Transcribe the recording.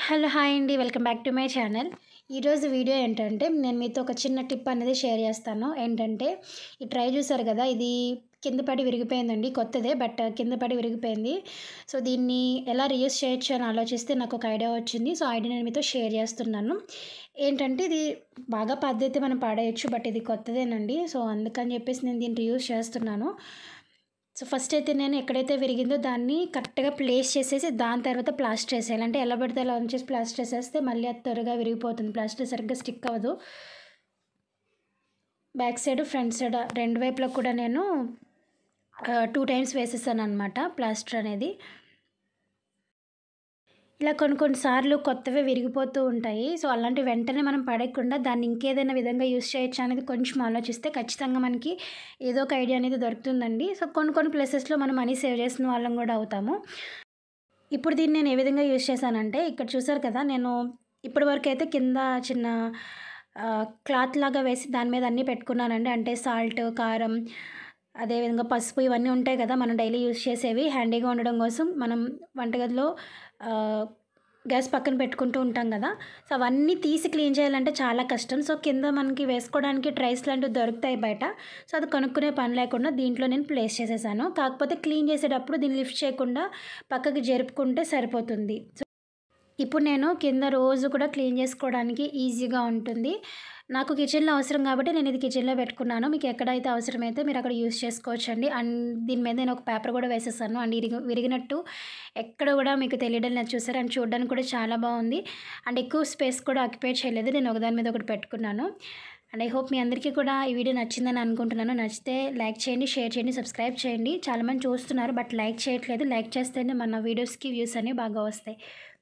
hello hi అండి welcome back to my channel ఈరోజు video ఏంటంటే నేను మీతో ఒక చిన్న టిప్ అనేది షేర్ చేస్తాను ఏంటంటే ఈ ట్రై చూసారు కదా ఇది కింద పడి విరిగిపోయిందండి కొత్తదే బట్ కింద పడి విరిగిపోయింది సో దీన్ని ఎలా రీయూస్ చేయొచ్చు అని ఆలోచిస్తే నాకు ఒక ఐడియా వచ్చింది సో ఐడియా నేను మీతో షేర్ చేస్తున్నాను ఏంటంటే ఇది బాగా పద్ధతి మనం పాడేయచ్చు బట్ ఇది కొత్తదేనండి సో అందుకని చెప్పేసి నేను దీన్ని రీయూస్ చేస్తున్నాను సో ఫస్ట్ అయితే నేను ఎక్కడైతే విరిగిందో దాన్ని కరెక్ట్గా ప్లేస్ చేసేసి దాని తర్వాత ప్లాస్టర్ వేసేయాలి అంటే ఎలా పడితే అలా ఉంచేసి ప్లాస్టర్ వేసేస్తే మళ్ళీ అది త్వరగా విరిగిపోతుంది ప్లాస్టర్ సరిగ్గా స్టిక్ అవ్వదు బ్యాక్ సైడ్ ఫ్రంట్ సైడ్ రెండు వైపులకు కూడా నేను టూ టైమ్స్ వేసేసాను అనమాట ప్లాస్టర్ అనేది ఇలా కొన్ని కొన్నిసార్లు కొత్తవే విరిగిపోతూ ఉంటాయి సో అలాంటి వెంటనే మనం పడేయకుండా దాన్ని ఇంకేదైనా విధంగా యూస్ చేయొచ్చు అనేది కొంచెం ఆలోచిస్తే ఖచ్చితంగా మనకి ఏదో ఒక ఐడియా అనేది దొరుకుతుందండి సో కొన్ని కొన్ని ప్లేసెస్లో మనం మనీ సేవ్ చేసిన వాళ్ళం కూడా అవుతాము ఇప్పుడు దీన్ని నేను ఏ విధంగా యూస్ చేశానంటే ఇక్కడ చూసారు కదా నేను ఇప్పటి వరకు అయితే కింద చిన్న క్లాత్ లాగా వేసి దాని మీద అన్నీ పెట్టుకున్నానండి అంటే సాల్ట్ కారం అదేవిధంగా పసుపు ఇవన్నీ ఉంటాయి కదా మనం డైలీ యూస్ చేసేవి హ్యాండీగా ఉండడం కోసం మనం వంటగదిలో గ్యాస్ పక్కన పెట్టుకుంటూ ఉంటాం కదా సో అవన్నీ తీసి క్లీన్ చేయాలంటే చాలా కష్టం సో కింద మనకి వేసుకోవడానికి ట్రైస్ లాంటివి దొరుకుతాయి బయట సో అది కొనుక్కునే పని లేకుండా దీంట్లో నేను ప్లేస్ చేసేసాను కాకపోతే క్లీన్ చేసేటప్పుడు దీన్ని లిఫ్ట్ చేయకుండా పక్కకి జరుపుకుంటే సరిపోతుంది సో ఇప్పుడు నేను కింద రోజు కూడా క్లీన్ చేసుకోవడానికి ఈజీగా ఉంటుంది నాకు కిచెన్లో అవసరం కాబట్టి నేను ఇది కిచెన్లో పెట్టుకున్నాను మీకు ఎక్కడైతే అవసరమైతే మీరు అక్కడ యూస్ చేసుకోవచ్చు అండి అండ్ దీని మీద నేను ఒక పేపర్ కూడా వేసేసాను అండ్ ఇరిగి విరిగినట్టు ఎక్కడ కూడా మీకు తెలియడం లేదు చూసారు అండ్ చూడడానికి కూడా చాలా బాగుంది అండ్ ఎక్కువ స్పేస్ కూడా ఆక్యుపై చేయలేదు నేను ఒకదాని మీద ఒకటి పెట్టుకున్నాను అండ్ ఐ హోప్ మీ అందరికీ కూడా ఈ వీడియో నచ్చిందని అనుకుంటున్నాను నచ్చితే లైక్ చేయండి షేర్ చేయండి సబ్స్క్రైబ్ చేయండి చాలామంది చూస్తున్నారు బట్ లైక్ చేయట్లేదు లైక్ చేస్తేనే మన వీడియోస్కి వ్యూస్ అనేవి బాగా వస్తాయి